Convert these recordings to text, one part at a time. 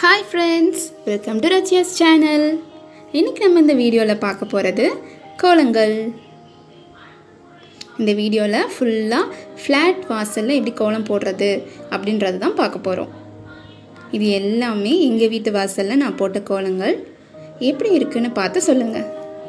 hi friends welcome to ரச்சியாஸ் channel இன்றைக்கி நம்ம இந்த வீடியோவில் பார்க்க போகிறது கோலங்கள் இந்த வீடியோவில் ஃபுல்லாக ஃப்ளாட் வாசலில் எப்படி கோலம் போடுறது அப்படின்றது தான் பார்க்க போகிறோம் இது எல்லாமே எங்கள் வீட்டு வாசலில் நான் போட்ட கோலங்கள் எப்படி இருக்குன்னு பார்த்து சொல்லுங்கள்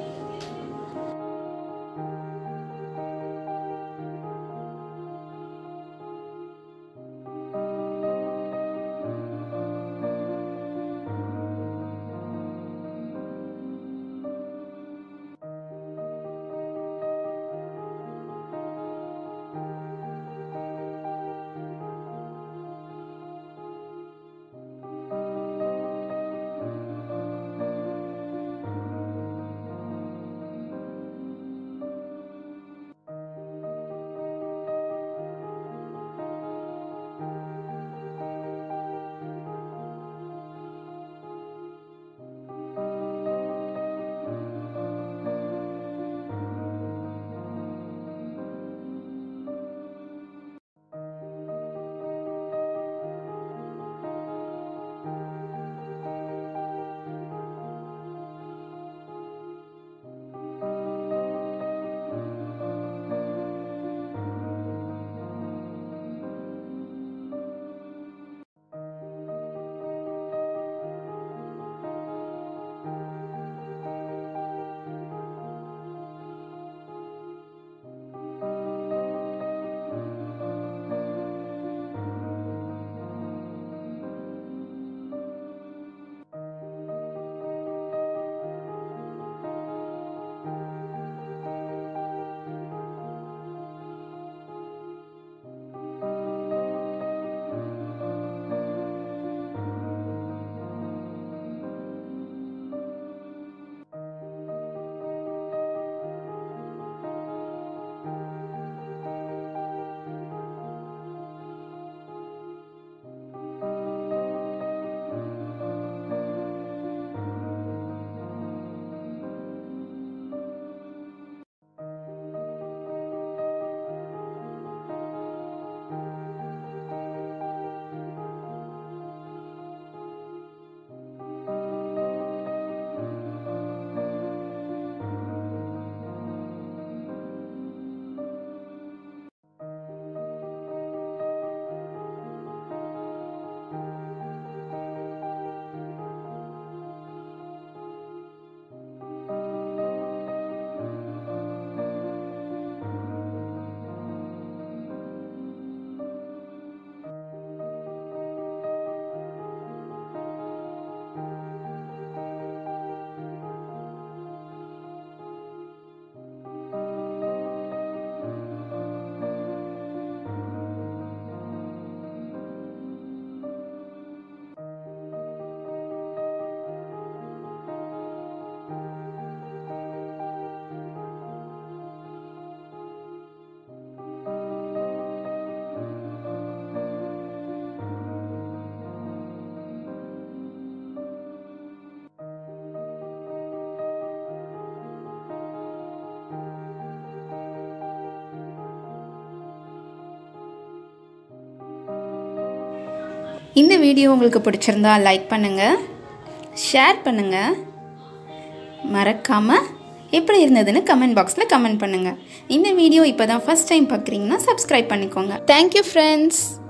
இந்த வீடியோ உங்களுக்கு பிடிச்சிருந்தா லைக் பண்ணுங்கள் ஷேர் பண்ணுங்கள் மறக்காமல் எப்படி இருந்ததுன்னு கமெண்ட் பாக்ஸில் கமெண்ட் பண்ணுங்கள் இந்த வீடியோ இப்போ தான் ஃபஸ்ட் டைம் பார்க்குறீங்கன்னா சப்ஸ்கிரைப் பண்ணிக்கோங்க தேங்க்யூ ஃப்ரெண்ட்ஸ்